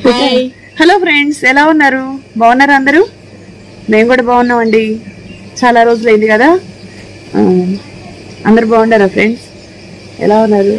Hi hello friends ఎలా ఉన్నారు బాగున్నారా అందరూ మేము కూడా బాగున్నామండి చాలా రోజులైంది కదా ఆ, అందరు బాగున్నారా ఫ్రెండ్స్ ఎలా ఉన్నారు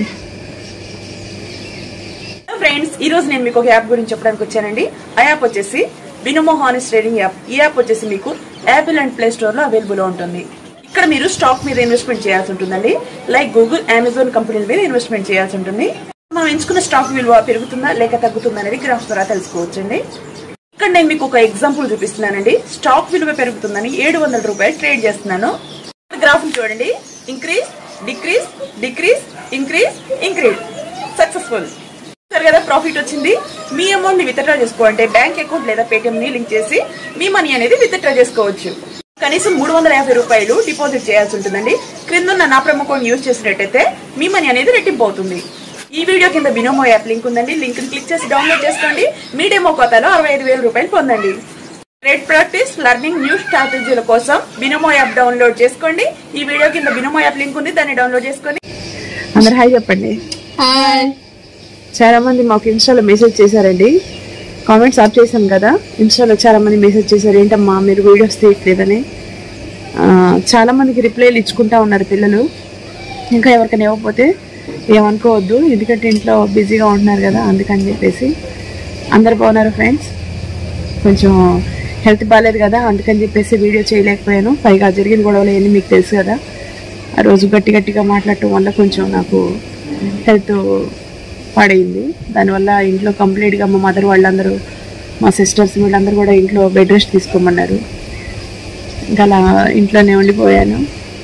ఫ్రెండ్స్ ఈ రోజు నేను మీకు ఒక యాప్ గురించి చెప్పడానికి వచ్చానండి ఆ యాప్ వచ్చేసి బినోమో హానెస్ ట్రేడింగ్ యాప్ ఈ యాప్ వచ్చేసి మీకు యాపిల్ అండ్ ప్లే స్టోర్ లో అవైలబుల్ ఉంటుంది ఇక్కడ మీరు స్టాక్ మీద ఇన్వెస్ట్మెంట్ చేయాల్సి ఉంటుందండి లైక్ గూగుల్ అమెజాన్ కంపెనీల మీద ఇన్వెస్ట్మెంట్ చేయాల్సి ఉంటుంది మనం ఎంచుకున్న స్టాక్ విలువ పెరుగుతుందా లేక తగ్గుతుందా అనేది గ్రాఫ్ ద్వారా తెలుసుకోవచ్చండి ఇక్కడ నేను మీకు ఒక ఎగ్జాంపుల్ చూపిస్తున్నానండి స్టాక్ విలువ పెరుగుతుందని ఏడు వందల రూపాయలు ట్రేడ్ చేస్తున్నాను గ్రాఫ్ చూడండి increase decrease decrease increase increase successful సరే కదా ప్రాఫిట్ వచ్చింది మీ అమౌంట్ ని విత్డ్రా చేసుకోవాలంటే బ్యాంక్ అకౌంట్ లేదా పేటిఎం ని లింక్ చేసి మీ మనీ అనేది విత్డ్రా చేసుకోవచ్చు కనీసం మూడు వందల యాభై రూపాయలు డిపాజిట్ చేయాల్సి ఉంటుందండి క్రిందున్న నా ప్రమో కోడ్ యూజ్ చేసినట్టయితే మీ మనీ అనేది రెట్టింపు అవుతుంది ఈ వీడియో కింద బినోమో యాప్ లింక్ ఉందండి లింక్ ని క్లిక్ చేసి డౌన్లోడ్ చేసుకోండి మీ డెమో ఖాతాలో అరవై ఐదు వేల రూపాయలు పొందండి ట్రేడ్ ప్రాక్టీస్ లెర్నింగ్ న్యూ స్ట్రాటజీల కోసం బినోమో యాప్ డౌన్లోడ్ చేసుకోండి ఈ వీడియో కింద బినోమో యాప్ లింక్ ఉంది దాన్ని డౌన్లోడ్ చేసుకోండి అందరు హాయ్ చెప్పండి హాయ్ చాలా మంది మాకు ఇన్స్టాలో మెసేజ్ చేశారండి కామెంట్స్ ఆఫ్ చేశాను కదా ఇన్స్టాలో చాలా మంది మెసేజ్ చేశారు ఏంటమ్మా మీరు వీడియోస్ తీయట్లేదని ఆ, చాలా మందికి రిప్లైలు ఇచ్చుకుంటా ఉన్నారు పిల్లలు ఇంకా ఎవరికైనా ఇవ్వకపోతే ఏమనుకోవద్దు ఎందుకంటే ఇంట్లో బిజీగా ఉంటున్నారు కదా అందుకని చెప్పేసి అందరు బాగున్నారు ఫ్రెండ్స్ కొంచెం హెల్త్ బాగాలేదు కదా అందుకని చెప్పేసి వీడియో చేయలేకపోయాను పైగా జరిగిన గొడవలు అన్నీ మీకు తెలుసు కదా ఆ రోజు గట్టి గట్టిగా మాట్లాడటం వల్ల కొంచెం నాకు హెల్త్ పాడైంది దానివల్ల ఇంట్లో కంప్లీట్గా మా మదర్ వాళ్ళందరూ మా సిస్టర్స్ వీళ్ళందరూ కూడా ఇంట్లో బెడ్ రెస్ట్ తీసుకోమన్నారు ఇంకా అలా ఇంట్లోనే ఉండిపోయాను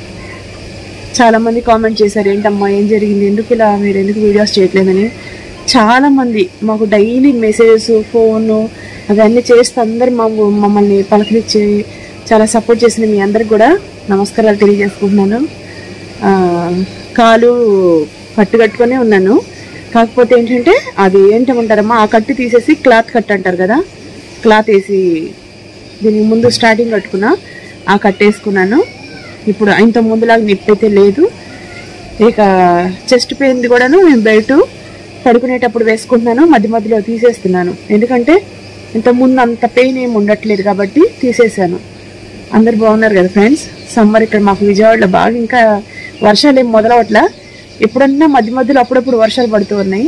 చాలా మంది కామెంట్ చేశారు ఏంటమ్మా ఏం జరిగింది ఎందుకు ఇలా మీరు ఎందుకు వీడియోస్ చేయట్లేదని చాలా మంది మాకు డైలీ మెసేజెస్ ఫోన్ అవన్నీ చేస్తే అందరు మా మమ్మల్ని పలకరించి చాలా సపోర్ట్ చేసిన మీ అందరికి కూడా నమస్కారాలు తెలియజేసుకుంటున్నాను ఆ, కాలు కట్టు కట్టుకునే ఉన్నాను కాకపోతే ఏంటంటే అది ఏంటమంటారమ్మా ఆ కట్టు తీసేసి క్లాత్ కట్ అంటారు కదా క్లాత్ వేసి దీనికి ముందు స్టార్టింగ్ కట్టుకున్నా ఆ కట్టేసుకున్నాను ఇప్పుడు ఇంత ముందులాగా నొప్పి అయితే లేదు ఇక చెస్ట్ పెయిన్ కూడాను నేను బెల్ట్ పడుకునేటప్పుడు వేసుకుంటున్నాను మధ్య మధ్యలో తీసేస్తున్నాను ఎందుకంటే ఇంత ముందు అంత పెయిన్ ఏమి ఉండట్లేదు కాబట్టి తీసేసాను అందరు బాగున్నారు కదా ఫ్రెండ్స్ సమ్మర్ ఇక్కడ మాకు విజయవాడలో బాగా ఇంకా వర్షాలు ఏం మొదలవట్లా ఎప్పుడన్నా మధ్య మధ్యలో అప్పుడప్పుడు వర్షాలు పడుతూ ఉన్నాయి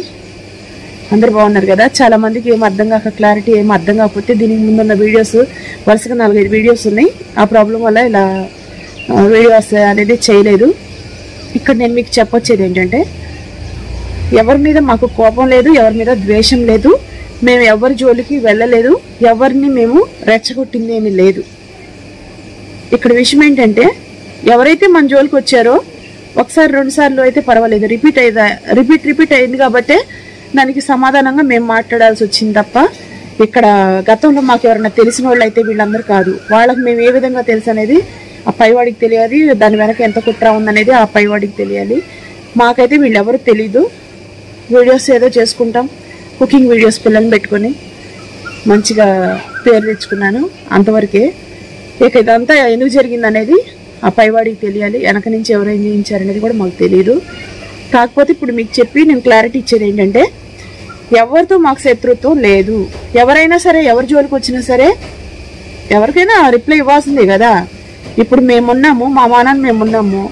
అందరు బాగున్నారు కదా చాలా మందికి ఏం అర్థం కాక క్లారిటీ ఏం అర్థం కాకపోతే దీనికి ముందున్న వీడియోస్ వరుసగా నాలుగైదు వీడియోస్ ఉన్నాయి ఆ ప్రాబ్లం వల్ల ఇలా వీడియోస్ అనేది చేయలేదు ఇక్కడ నేను మీకు చెప్పొచ్చేది ఏంటంటే ఎవరి మీద మాకు కోపం లేదు ఎవరి మీద ద్వేషం లేదు మేము ఎవరి జోలికి వెళ్ళలేదు ఎవరిని మేము రెచ్చగొట్టింది ఏమీ లేదు ఇక్కడ విషయం ఏంటంటే ఎవరైతే మన జోలికి వచ్చారో ఒకసారి రెండు సార్లు అయితే పర్వాలేదు రిపీట్ అయ్యేదా రిపీట్ రిపీట్ అయింది కాబట్టి దానికి సమాధానంగా మేము మాట్లాడాల్సి వచ్చింది తప్ప ఇక్కడ గతంలో మాకు ఎవరైనా తెలిసిన వాళ్ళు అయితే వీళ్ళందరూ కాదు వాళ్ళకి మేము ఏ విధంగా తెలుసు అనేది ఆ పైవాడికి తెలియాలి దాని వెనక ఎంత కుట్ర ఉందనేది ఆ పైవాడికి తెలియాలి మాకైతే వీళ్ళెవరు తెలీదు వీడియోస్ ఏదో చేసుకుంటాం కుకింగ్ వీడియోస్ పిల్లల్ని పెట్టుకొని మంచిగా పేరు తెచ్చుకున్నాను అంతవరకే ఇక ఇదంతా ఎందుకు జరిగింది అనేది ఆ పైవాడికి తెలియాలి వెనక నుంచి ఎవరు ఏం చేయించారు అనేది కూడా మాకు తెలియదు కాకపోతే ఇప్పుడు మీకు చెప్పి నేను క్లారిటీ ఇచ్చేది ఏంటంటే ఎవరితో మాకు శత్రుత్వం లేదు ఎవరైనా సరే ఎవరి జోలికి వచ్చినా సరే ఎవరికైనా రిప్లై ఇవ్వాల్సిందే కదా ఇప్పుడు మేమున్నాము మా మానాన్ని మేమున్నాము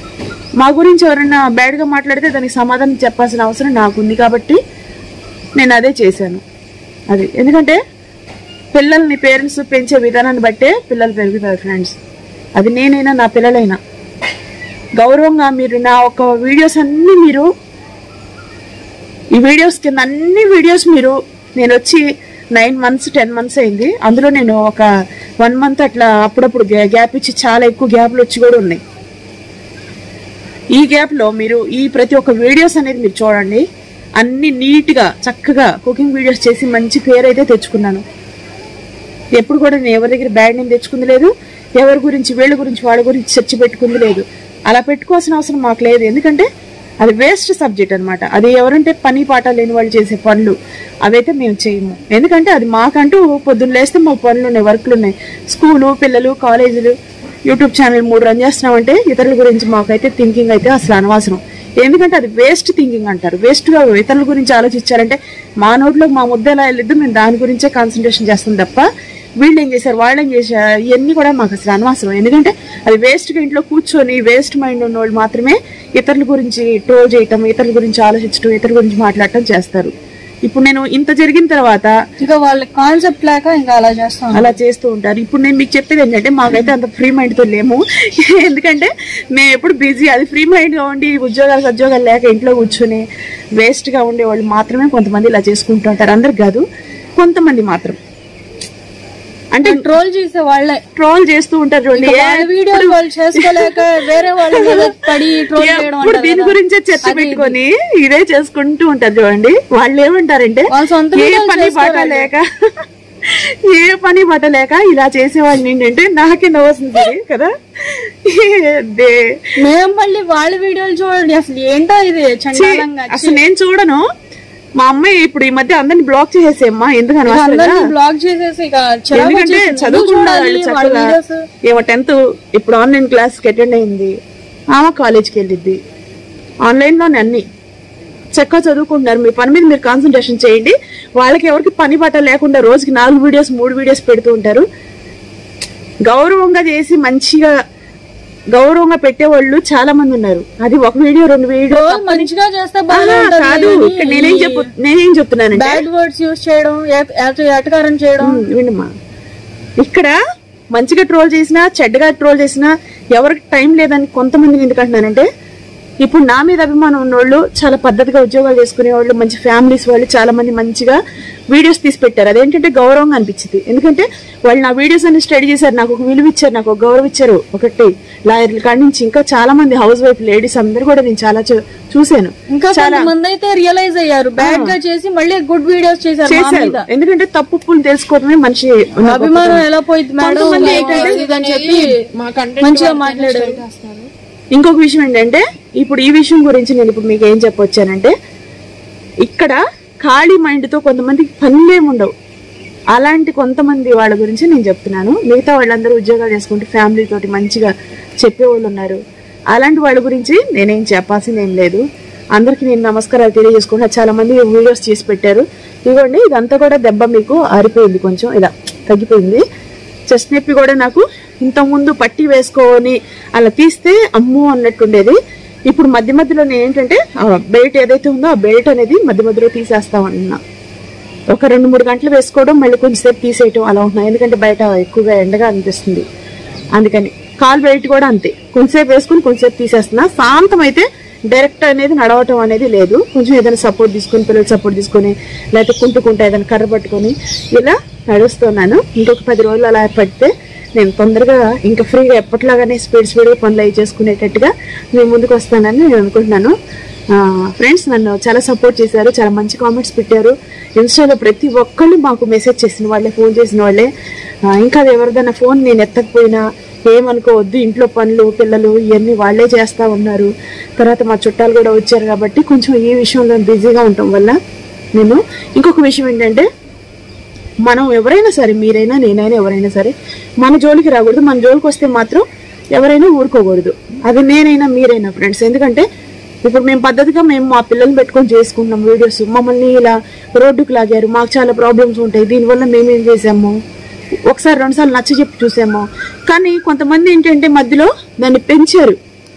మా గురించి ఎవరైనా బ్యాడ్గా మాట్లాడితే దానికి సమాధానం చెప్పాల్సిన అవసరం నాకు ఉంది కాబట్టి నేను అదే చేశాను అది ఎందుకంటే పిల్లల్ని పేరెంట్స్ పెంచే విధానాన్ని బట్టే పిల్లలు పెరుగుతారు ఫ్రెండ్స్ అది నేనైనా నా పిల్లలైనా గౌరవంగా మీరు నా ఒక వీడియోస్ అన్నీ మీరు ఈ వీడియోస్ కింద అన్ని వీడియోస్ మీరు నేను వచ్చి నైన్ మంత్స్ టెన్ మంత్స్ అయింది అందులో నేను ఒక వన్ మంత్ అట్లా అప్పుడప్పుడు గ్యా- గ్యాప్ ఇచ్చి చాలా ఎక్కువ గ్యాప్లు వచ్చి కూడా ఉన్నాయి ఈ గ్యాప్లో మీరు ఈ ప్రతి ఒక్క వీడియోస్ అనేది మీరు చూడండి అన్ని నీట్గా చక్కగా కుకింగ్ వీడియోస్ చేసి మంచి పేరు అయితే తెచ్చుకున్నాను ఎప్పుడు కూడా నేను ఎవరి దగ్గర బ్యాడ్ నేమ్ తెచ్చుకుంది లేదు ఎవరి గురించి వీళ్ళ గురించి వాళ్ళ గురించి చర్చ పెట్టుకుంది లేదు అలా పెట్టుకోవాల్సిన అవసరం మాకు లేదు ఎందుకంటే అది వేస్ట్ సబ్జెక్ట్ అన్నమాట అది ఎవరంటే పని పాట లేని వాళ్ళు చేసే పనులు అవైతే మేము చేయము ఎందుకంటే అది మాకంటూ పొద్దున్న లేస్తే మాకు పనులు ఉన్నాయి వర్క్లు ఉన్నాయి స్కూలు పిల్లలు కాలేజీలు యూట్యూబ్ ఛానల్ మూడు రన్ చేస్తున్నామంటే ఇతరుల గురించి మాకైతే థింకింగ్ అయితే అసలు అనవసరం ఎందుకంటే అది వేస్ట్ థింకింగ్ అంటారు వేస్ట్ గా ఇతరుల గురించి ఆలోచించారంటే మా నోట్లో మా ముద్ద ఎలా వెళ్ళిద్దు మేము దాని గురించే కాన్సన్ట్రేషన్ చేస్తాం తప్ప వీళ్ళు ఏం చేశారు వాళ్ళు ఏం చేశారు ఇవన్నీ కూడా మాకు అసలు అనవసరం ఎందుకంటే అది వేస్ట్ గా ఇంట్లో కూర్చొని వేస్ట్ మైండ్ ఉన్న వాళ్ళు మాత్రమే ఇతరుల గురించి ట్రోల్ చేయటం ఇతరుల గురించి ఆలోచించడం ఇతరుల గురించి మాట్లాడటం చేస్తారు ఇప్పుడు నేను ఇంత జరిగిన తర్వాత ఇంకా వాళ్ళ కాన్సెప్ట్ లేక ఇంకా అలా చేస్తాం అలా చేస్తూ ఉంటారు ఇప్పుడు నేను మీకు చెప్పేది ఏంటంటే మాకైతే అంత ఫ్రీ మైండ్ తో లేము ఎందుకంటే మేము ఎప్పుడు బిజీ అది ఫ్రీ మైండ్ గా ఉండి ఉద్యోగాలు ఉద్యోగాలు లేక ఇంట్లో కూర్చొని వేస్ట్ గా ఉండే వాళ్ళు మాత్రమే కొంతమంది ఇలా చేసుకుంటూ ఉంటారు అందరు కాదు కొంతమంది మాత్రం అంటే ట్రోల్ చేసే వాళ్ళే ట్రోల్ చేస్తూ ఉంటారు చూడండి వాళ్ళ వీడియోలు వాళ్ళు చేసుకోలేక వేరే వాళ్ళ మీద పడి ట్రోల్ చేయడం ఇప్పుడు అంటారు దీని కదా. గురించే చర్చ పెట్టుకొని ఇదే చేసుకుంటూ ఉంటారు చూడండి వాళ్ళు ఏమంటారంటే వాళ్ళ సొంత ఏ వీడియోలు పని బాట లేక ఏ పని బాట లేక ఇలా చేసేవాడిని ఏంటంటే నాకే నవ్వుతుంది కదా దే. మేము మళ్ళీ వాళ్ళ వీడియోలు చూడండి అసలు ఏంటో ఇది చండాలంగా అసలు నేను చూడను మా అమ్మాయి ఇప్పుడు ఈ మధ్య అందరిని బ్లాక్ చేసేసేమ్మా ఎందుకని ఇక అసలు అందరినీ బ్లాక్ చేసేసి ఇక చిరాకు ఎందుకంటే వచ్చేసింది. ఎందుకు చదువుకున్న చూడాలి వాళ్ళు వాళ్ళ చక్కగా వీడియోస్ ఏమో టెన్త్ ఇప్పుడు ఆన్లైన్ క్లాస్ కి అటెండ్ అయింది ఆమె కాలేజ్కి వెళ్ళిద్ది ఆన్లైన్ లోనే అన్ని చక్కగా చదువుకుంటున్నారు మీ పని మీద మీరు కాన్సన్ట్రేషన్ చేయండి వాళ్ళకి ఎవరికి పని బట్ట లేకుండా రోజుకి నాలుగు వీడియోస్ మూడు వీడియోస్ పెడుతూ ఉంటారు గౌరవంగా చేసి మంచిగా గౌరవంగా పెట్టేవాళ్ళు చాలా మంది ఉన్నారు అది ఒక వీడియో రెండు వీడియో రోజు మంచిగా చేస్తే బాగా ఆహా, కాదు ఇక్కడ నేనేం చెప్పు నేనేం చెప్తున్నానంటే బ్యాడ్ వర్డ్స్ యూజ్ చేయడం ఎట్- ఎట్- ఎటకారం చేయడం ఉమ్, వినమ్మా ఇక్కడ మంచిగా ట్రోల్ చేసినా చెడ్డగా ట్రోల్ చేసినా ఎవరికి టైం లేదని కొంతమందిని ఎందుకంటున్నానంటే ఇప్పుడు నా మీద అభిమానం ఉన్నోళ్ళు చాలా పద్ధతిగా ఉద్యోగాలు చేసుకునే వాళ్ళు మంచి ఫ్యామిలీస్ వాళ్ళు చాలా మంది మంచిగా వీడియోస్ తీసి పెట్టారు అదేంటంటే గౌరవంగా అనిపించింది ఎందుకంటే వాళ్ళు నా వీడియోస్ అన్ని స్టడీ చేశారు నాకు ఒక విలువ ఇచ్చారు నాకు ఒక గౌరవం ఇచ్చారు ఒకటి లాయర్ల కాడి నుంచి ఇంకా చాలా మంది హౌస్ వైఫ్ లేడీస్ అందరు కూడా నేను చాలా చూ- చూశాను ఇంకా కొంతమంది అయితే రియలైజ్ అయ్యారు బ్యాడ్ గా చేసి మళ్ళీ గుడ్ వీడియోస్ చేశారు మా చేశారు మీద ఎందుకంటే తప్పులు తెలుసుకోవడమే మనిషి ఉన్న అభిమానం ఎలా పోయింది మేడం కొంతమంది లైక్ ఏంటంటే ఇదని చెప్పి మా కంటెంట్ మంచిగా మాట్లాడారు ఇంకొక విషయం ఏంటంటే ఇప్పుడు ఈ విషయం గురించి నేను ఇప్పుడు మీకు ఏం చెప్పొచ్చానంటే ఇక్కడ ఖాళీ మైండ్ తో కొంతమందికి పనులేమి ఉండవు అలాంటి కొంతమంది వాళ్ళ గురించి నేను చెప్తున్నాను మిగతా వాళ్ళందరూ ఉద్యోగాలు చేసుకుంటూ ఫ్యామిలీ తోటి మంచిగా చెప్పేవాళ్ళు ఉన్నారు అలాంటి వాళ్ళ గురించి నేనేం చెప్పాల్సింది ఏం లేదు అందరికి నేను నమస్కారాలు తెలియజేసుకుంటా చాలా మంది వీడియోస్ చేసి పెట్టారు ఇదిగోండి ఇదంతా కూడా దెబ్బ మీకు ఆరిపోయింది కొంచెం ఇలా తగ్గిపోయింది చెస్ట్ నొప్పి కూడా నాకు ఇంత ముందు పట్టి వేసుకొని అలా తీస్తే అమ్మో అన్నట్టుండేది ఇప్పుడు మధ్య మధ్యలో నేను ఏంటంటే ఆ బెల్ట్ ఏదైతే ఉందో ఆ బెల్ట్ అనేది మధ్య మధ్యలో తీసేస్తామన్నా ఒక రెండు మూడు గంటలు వేసుకోవడం మళ్ళీ కొంచెంసేపు తీసేయటం అలా ఉంటున్నాయి ఎందుకంటే బయట ఎక్కువగా ఎండగా అనిపిస్తుంది అందుకని కాల్ బెల్ట్ కూడా అంతే కొంచెంసేపు వేసుకుని కొంచెంసేపు తీసేస్తున్నా శాంతం అయితే డైరెక్ట్ అనేది నడవటం అనేది లేదు కొంచెం ఏదైనా సపోర్ట్ తీసుకొని పిల్లలు సపోర్ట్ తీసుకొని లేకపోతే కుంటుకుంటా ఏదైనా కర్ర పట్టుకొని ఇలా నడుస్తున్నాను ఇంకొక పది రోజులు అలా పడితే నేను తొందరగా ఇంకా ఫ్రీగా ఎప్పటిలాగానే స్పీడ్ స్పీడ్గా పనులు అవి చేసుకునేటట్టుగా నేను ముందుకు వస్తానని నేను అనుకుంటున్నాను ఫ్రెండ్స్ నన్ను చాలా సపోర్ట్ చేశారు చాలా మంచి కామెంట్స్ పెట్టారు ఇన్స్టాలో ప్రతి ఒక్కళ్ళు మాకు మెసేజ్ చేసిన వాళ్ళే ఫోన్ చేసిన వాళ్ళే ఆ, ఇంకా అది ఎవరిదైనా ఫోన్ నేను ఎత్తకపోయినా ఏమనుకోవద్దు ఇంట్లో పనులు పిల్లలు ఇవన్నీ వాళ్ళే చేస్తా ఉన్నారు తర్వాత మా చుట్టాలు కూడా వచ్చారు కాబట్టి కొంచెం ఈ విషయంలో బిజీగా ఉండటం వల్ల నేను ఇంకొక విషయం ఏంటంటే మనం ఎవరైనా సరే మీరైనా నేనైనా ఎవరైనా సరే మన జోలికి రాకూడదు మన జోలికి వస్తే మాత్రం ఎవరైనా ఊరుకోకూడదు అది నేనైనా మీరైనా ఫ్రెండ్స్ ఎందుకంటే ఇప్పుడు మేము పద్ధతిగా మేము మా పిల్లల్ని పెట్టుకొని చేసుకుంటున్నాం వీడియోస్ మమ్మల్ని ఇలా రోడ్డుకు లాగారు మాకు చాలా ప్రాబ్లమ్స్ ఉంటాయి దీనివల్ల మేమేం చేసాము ఒకసారి రెండుసార్లు నచ్చ చెప్పి చూసాము కానీ కొంతమంది ఏంటంటే మధ్యలో దాన్ని పెంచారు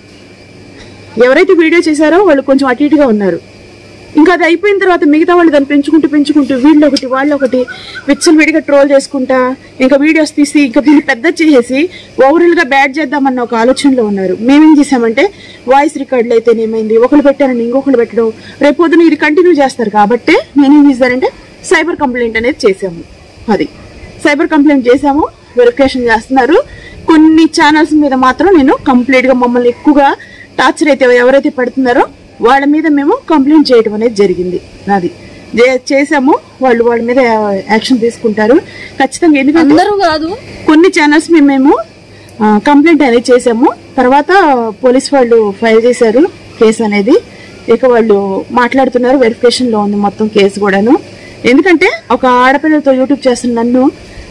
ఎవరైతే వీడియో చేశారో వాళ్ళు కొంచెం అటు ఇటుగా ఉన్నారు ఇంకా అది అయిపోయిన తర్వాత మిగతా వాళ్ళు దాన్ని పెంచుకుంటూ పెంచుకుంటూ వీళ్ళు ఒకటి వాళ్ళు ఒకటి విచ్చలు విడిగా ట్రోల్ చేసుకుంటా ఇంకా వీడియోస్ తీసి ఇంకా దీన్ని పెద్ద చేసేసి ఓవరాల్ గా బ్యాడ్ చేద్దామన్న ఒక ఆలోచనలో ఉన్నారు మేమేం చేసామంటే వాయిస్ రికార్డులు అయితే ఏమైంది ఒకళ్ళు పెట్టారని ఇంకొకళ్ళు పెట్టడం రేపు పొద్దున ఇది కంటిన్యూ చేస్తారు కాబట్టి నేనేం చేశానంటే సైబర్ కంప్లైంట్ అనేది చేసాము అది సైబర్ కంప్లైంట్ చేసాము వెరిఫికేషన్ చేస్తున్నారు కొన్ని ఛానల్స్ మీద మాత్రం నేను కంప్లీట్ గా మమ్మల్ని ఎక్కువగా టార్చర్ అయితే ఎవరైతే పెడుతున్నారో వాళ్ళ మీద మేము కంప్లైంట్ చేయడం అనేది జరిగింది అది చే- చేసాము వాళ్ళు వాళ్ళ మీద యాక్షన్ తీసుకుంటారు ఖచ్చితంగా ఎందుకంటే అందరూ కాదు కొన్ని ఛానల్స్ మీద మేము కంప్లైంట్ అనేది చేసాము తర్వాత పోలీస్ వాళ్ళు ఫైల్ చేశారు కేసు అనేది ఇక వాళ్ళు మాట్లాడుతున్నారు వెరిఫికేషన్ లో ఉంది మొత్తం కేసు కూడాను ఎందుకంటే ఒక ఆడపిల్లలతో యూట్యూబ్ చేస్తున్న నన్ను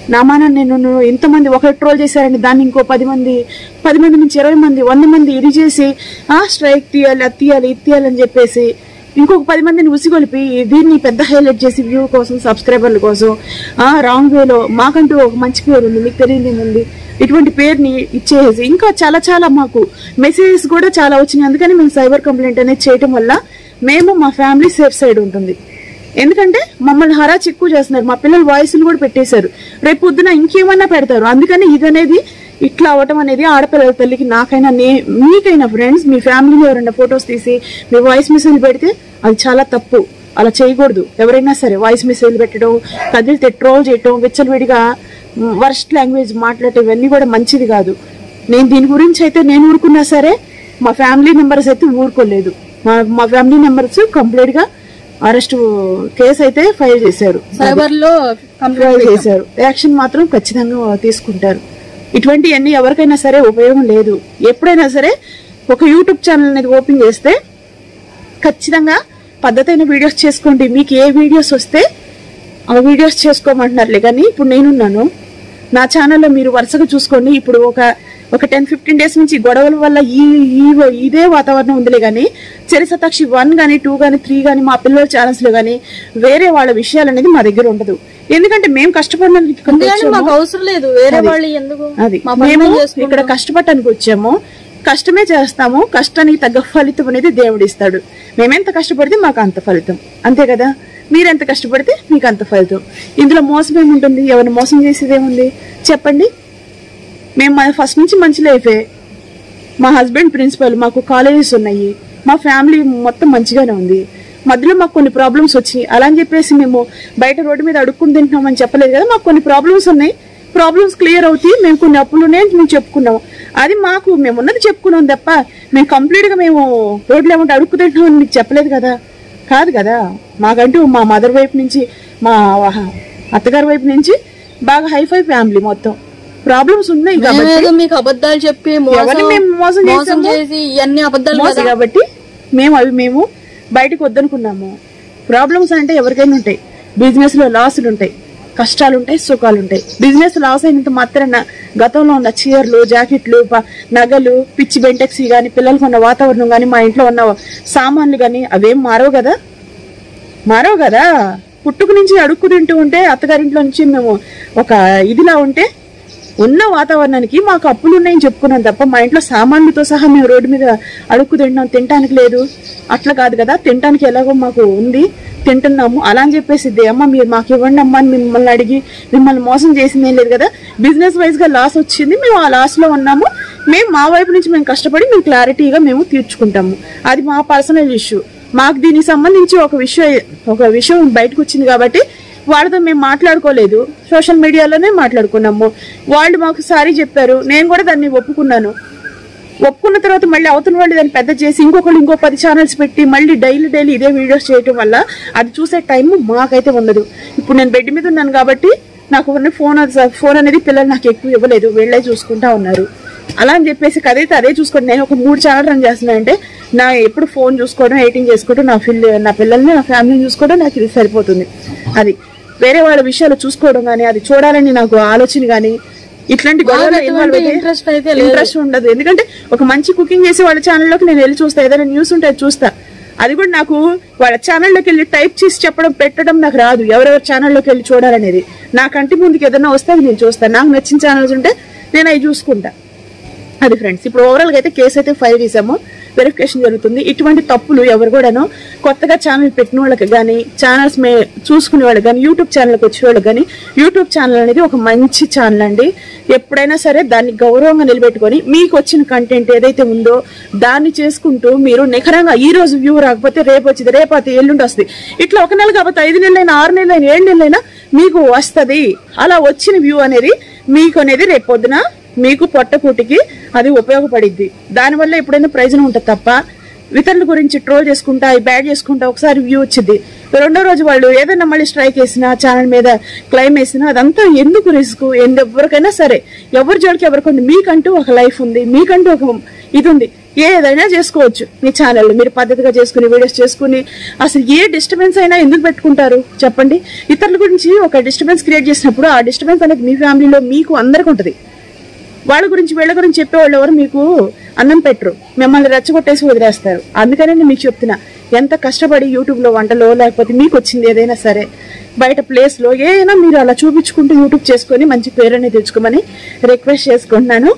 నా మాన నేను నువ్వు ఇంతమంది ఒకరు ట్రోల్ చేశారని దాన్ని ఇంకో పది మంది పది మంది నుంచి ఇరవై మంది వంద మంది ఇది చేసి ఆ స్ట్రైక్ తీయాలి అది తీయాలి ఇది తీయాలి అని చెప్పేసి ఇంకొక పది మందిని ఉసిగొలిపి దీన్ని పెద్ద హైలైట్ చేసి వ్యూ కోసం సబ్స్క్రైబర్ల కోసం ఆ రాంగ్ వేలో మాకంటూ ఒక మంచి పేరు ఉంది మీకు తెలియదు ఏముంది ఇటువంటి పేరుని ఇచ్చేసి ఇంకా చాలా చాలా మాకు మెసేజెస్ కూడా చాలా వచ్చినాయి అందుకని మేము సైబర్ కంప్లైంట్ అనేది చేయటం వల్ల మేము మా ఫ్యామిలీ సేఫ్ సైడ్ ఉంటుంది ఎందుకంటే మమ్మల్ని హరాజ్ ఎక్కువ చేస్తున్నారు మా పిల్లల వాయిస్లు కూడా పెట్టేశారు రేపు పొద్దున ఇంకేమన్నా పెడతారు అందుకని ఇది అనేది ఇట్లా అవటం అనేది ఆడపిల్లల తల్లికి నాకైనా నే మీకైనా ఫ్రెండ్స్ మీ ఫ్యామిలీలో ఎవరైనా ఫొటోస్ తీసి మీ వాయిస్ మెసేజ్ పెడితే అది చాలా తప్పు అలా చేయకూడదు ఎవరైనా సరే వాయిస్ మెసేజ్ పెట్టడం కదిలితే ట్రోల్ చేయటం విచ్చలవిడిగా వర్స్ట్ లాంగ్వేజ్ మాట్లాడటం ఇవన్నీ కూడా మంచిది కాదు నేను దీని గురించి అయితే నేను ఊరుకున్నా సరే మా ఫ్యామిలీ మెంబర్స్ అయితే ఊరుకోలేదు మా మా ఫ్యామిలీ మెంబర్స్ కంప్లీట్ గా అరెస్ట్ కేసు అయితే ఫైల్ చేశారు సైబర్ లో కంప్లీట్ ఫైల్ చేశారు యాక్షన్ మాత్రం ఖచ్చితంగా తీసుకుంటారు ఇటువంటివన్నీ ఎవరికైనా సరే ఉపయోగం లేదు ఎప్పుడైనా సరే ఒక యూట్యూబ్ ఛానల్ అనేది ఓపెన్ చేస్తే ఖచ్చితంగా పద్ధతైన వీడియోస్ చేసుకోండి మీకు ఏ వీడియోస్ వస్తే ఆ వీడియోస్ చేసుకోమంటున్నారులే కానీ ఇప్పుడు నేనున్నాను నా ఛానల్లో మీరు వరుసగా చూసుకోండి ఇప్పుడు ఒక ఒక టెన్ ఫిఫ్టీన్ డేస్ నుంచి గొడవల వల్ల ఈ ఈ- ఇదే వాతావరణం ఉందిలే కానీ చరిసతాక్షి వన్ కానీ టూ కానీ త్రీ కానీ మా పిల్లల ఛానల్స్ లో కానీ వేరే వాళ్ళ విషయాలు అనేది మా దగ్గర ఉండదు ఎందుకంటే మేము కష్టపడినందుకు ఇక్కడికి అందుకని వచ్చాము. మాకు అవసరం లేదు వేరే వాళ్ళు ఎందుకు అది మా పని మేము మేము చేసుకుంటాం. ఇక్కడ కష్టపడటానికి వచ్చాము కష్టమే చేస్తాము కష్టానికి తగ్గ ఫలితం అనేది దేవుడు ఇస్తాడు మేమెంత కష్టపడితే మాకు అంత ఫలితం అంతే కదా మీరెంత కష్టపడితే మీకు అంత ఫలితం ఇందులో మోసం ఏముంటుంది ఎవరిని మోసం చేసేది ఏముంది చెప్పండి మేము మన ఫస్ట్ నుంచి మంచి లైఫే మా హస్బెండ్ ప్రిన్సిపల్ మాకు కాలేజెస్ ఉన్నాయి మా ఫ్యామిలీ మొత్తం మంచిగానే ఉంది మధ్యలో మాకు కొన్ని ప్రాబ్లమ్స్ వచ్చాయి అలా అని చెప్పేసి మేము బయట రోడ్డు మీద అడుక్కుని తింటున్నామని చెప్పలేదు కదా మాకు కొన్ని ప్రాబ్లమ్స్ ఉన్నాయి ప్రాబ్లమ్స్ క్లియర్ అవుతాయి మేము కొన్ని అప్పులు ఉన్నాయని మేము చెప్పుకున్నాము అది మాకు మేము ఉన్నది చెప్పుకున్నాం తప్ప మేము కంప్లీట్ గా మేము రోడ్లు ఏమంటే అడుక్కు తింటున్నామని మీకు చెప్పలేదు కదా కాదు కదా మాకంటూ మా మదర్ వైపు నుంచి మా అత్తగారి వైపు నుంచి బాగా హైఫై ఫ్యామిలీ మొత్తం ప్రాబ్లమ్స్ ఉన్నాయి కాబట్టి మేమేదో మీకు అబద్ధాలు చెప్పి మోసం ఎవరిని మేము మోసం మోసం చేసాము? చేసి ఇవన్నీ అబద్ధాలు మోసం కాబట్టి మేము అవి మేము బయటకు వద్దనుకున్నాము ప్రాబ్లమ్స్ అంటే ఎవరికైనా ఉంటాయి బిజినెస్ లో లాసులు ఉంటాయి కష్టాలు ఉంటాయి సుఖాలు ఉంటాయి బిజినెస్ లాస్ అయినంత మాత్రాన గతంలో ఉన్న చీరలు జాకెట్లు ప- నగలు పిచ్చి బెంటెక్సీ గాని పిల్లలకు ఉన్న వాతావరణం గాని మా ఇంట్లో ఉన్న సామాన్లు గాని అవేం మారవు కదా మారవు కదా పుట్టుకు నుంచి అడుక్కు తింటూ ఉంటే అత్తగారింట్లో నుంచి మేము ఒక ఇదిలా ఉంటే ఉన్న వాతావరణానికి మాకు అప్పులు ఉన్నాయని చెప్పుకున్నాం తప్ప మా ఇంట్లో సామాన్లతో సహా మేము రోడ్డు మీద అడుక్కు తింటున్నాం తినటానికి లేదు అట్లా కాదు కదా తినటానికి ఎలాగో మాకు ఉంది తింటున్నాము అలా అని చెప్పేసి "దే అమ్మ మీరు మాకు ఇవ్వండి అమ్మా అని మిమ్మల్ని అడిగి మిమ్మల్ని మోసం చేసింది ఏం లేదు కదా బిజినెస్ వైజ్ గా లాస్ వచ్చింది మేము ఆ లాస్ లో ఉన్నాము మేము మా వైపు నుంచి మేము కష్టపడి మేము క్లారిటీగా మేము తీర్చుకుంటాము అది మా పర్సనల్ ఇష్యూ మాకు దీనికి సంబంధించి ఒక విషయం ఒక విషయం బయటకు వచ్చింది కాబట్టి వాళ్ళతో మేము మాట్లాడుకోలేదు సోషల్ మీడియాలోనే మాట్లాడుకున్నాము వాళ్ళు మాకు సారీ చెప్పారు నేను కూడా దాన్ని ఒప్పుకున్నాను ఒప్పుకున్న తర్వాత మళ్ళీ అవతల వాళ్ళు దాన్ని పెద్ద చేసి ఇంకొకళ్ళు ఇంకో పది ఛానల్స్ పెట్టి మళ్ళీ డైలీ డైలీ ఇదే వీడియోస్ చేయటం వల్ల అది చూసే టైం మాకైతే ఉండదు ఇప్పుడు నేను బెడ్ మీద ఉన్నాను కాబట్టి నాకు ఉన్న ఫోన్ ఫోన్ అనేది పిల్లలు నాకు ఎక్కువ ఇవ్వలేదు వీళ్ళే చూసుకుంటా ఉన్నారు అలా అని చెప్పేసి కదైతే అదే చూసుకోండి నేను ఒక మూడు ఛానల్ రన్ చేస్తున్నానంటే నా ఎప్పుడు ఫోన్ చూసుకోవడం ఎడిటింగ్ చేసుకోవడం నా పిల్ల నా పిల్లల్ని నా ఫ్యామిలీని చూసుకోవడం నాకు ఇది సరిపోతుంది అది వేరే వాళ్ళ విషయాలు చూసుకోవడం కానీ అది చూడాలని నాకు ఆలోచన కానీ ఇట్లాంటి గొడవలు ఇన్వాల్వ్ అయితే ఇంట్రెస్ట్ అయితే లేదు ఇంట్రెస్ట్ ఉండదు ఎందుకంటే ఒక మంచి కుకింగ్ చేసే వాళ్ళ ఛానల్లోకి నేను వెళ్ళి చూస్తా ఏదైనా న్యూస్ ఉంటే అది చూస్తా అది కూడా నాకు వాళ్ళ ఛానల్లోకి వెళ్ళి టైప్ చేసి చెప్పడం పెట్టడం నాకు రాదు ఎవరెవరి ఛానల్లోకి వెళ్ళి చూడాలనేది నా కంటి ముందుకు ఏదైనా వస్తే అది నేను చూస్తాను నాకు నచ్చిన ఛానల్స్ ఉంటే నేను అవి చూసుకుంటా అది ఫ్రెండ్స్ ఇప్పుడు ఓవరాల్ గా అయితే కేసు అయితే ఫైల్ చేసాము వెరిఫికేషన్ జరుగుతుంది ఇటువంటి తప్పులు ఎవరు కూడాను కొత్తగా ఛానల్ పెట్టిన వాళ్ళకి కానీ ఛానల్స్ మే చూసుకునే వాళ్ళకి కానీ యూట్యూబ్ ఛానల్కి వచ్చే వాళ్ళకి కానీ యూట్యూబ్ ఛానల్ అనేది ఒక మంచి ఛానల్ అండి ఎప్పుడైనా సరే దాన్ని గౌరవంగా నిలబెట్టుకొని మీకు వచ్చిన కంటెంట్ ఏదైతే ఉందో దాన్ని చేసుకుంటూ మీరు నిఖరంగా ఈ రోజు వ్యూ రాకపోతే రేపు వచ్చింది రేపు అయితే ఎల్లుండి వస్తుంది ఇట్లా ఒక నెల కాకపోతే ఐదు నెలలైనా ఆరు నెలలైనా ఏడు నెలలైనా మీకు వస్తది అలా వచ్చిన వ్యూ అనేది మీకు అనేది రేపు పొద్దున మీకు పొట్టకూటికి అది ఉపయోగపడిద్ది దానివల్ల ఎప్పుడైనా ప్రయోజనం ఉంటుంది తప్ప ఇతరుల గురించి ట్రోల్ చేసుకుంటా బ్యాడ్ చేసుకుంటా ఒకసారి వ్యూ వచ్చింది రెండో రోజు వాళ్ళు ఏదైనా మళ్ళీ స్ట్రైక్ వేసినా ఛానల్ మీద క్లైమ్ వేసినా అదంతా ఎందుకు రిస్క్ ఎవరికైనా సరే ఎవరి జోలికి ఎవరికి ఉంది మీకంటూ ఒక లైఫ్ ఉంది మీకంటూ ఒక ఇది ఉంది ఏదైనా చేసుకోవచ్చు మీ ఛానల్ మీరు పద్ధతిగా చేసుకుని వీడియోస్ చేసుకుని అసలు ఏ డిస్టర్బెన్స్ అయినా ఎందుకు పెట్టుకుంటారు చెప్పండి ఇతరుల గురించి ఒక డిస్టర్బెన్స్ క్రియేట్ చేసినప్పుడు ఆ డిస్టర్బెన్స్ అనేది మీ ఫ్యామిలీలో మీకు అందరికి ఉంటుంది వాళ్ళ గురించి వీళ్ళ గురించి చెప్పేవాళ్ళు ఎవరు మీకు అన్నం పెట్టరు మిమ్మల్ని రెచ్చగొట్టేసి వదిలేస్తారు అందుకనే నేను మీకు చెప్తున్నా ఎంత కష్టపడి యూట్యూబ్ లో వంటలో లేకపోతే మీకు వచ్చింది ఏదైనా సరే బయట ప్లేస్ లో ఏదైనా మీరు అలా చూపించుకుంటూ యూట్యూబ్ చేసుకొని మంచి పేరు అనేది తెచ్చుకోమని రిక్వెస్ట్ చేసుకుంటున్నాను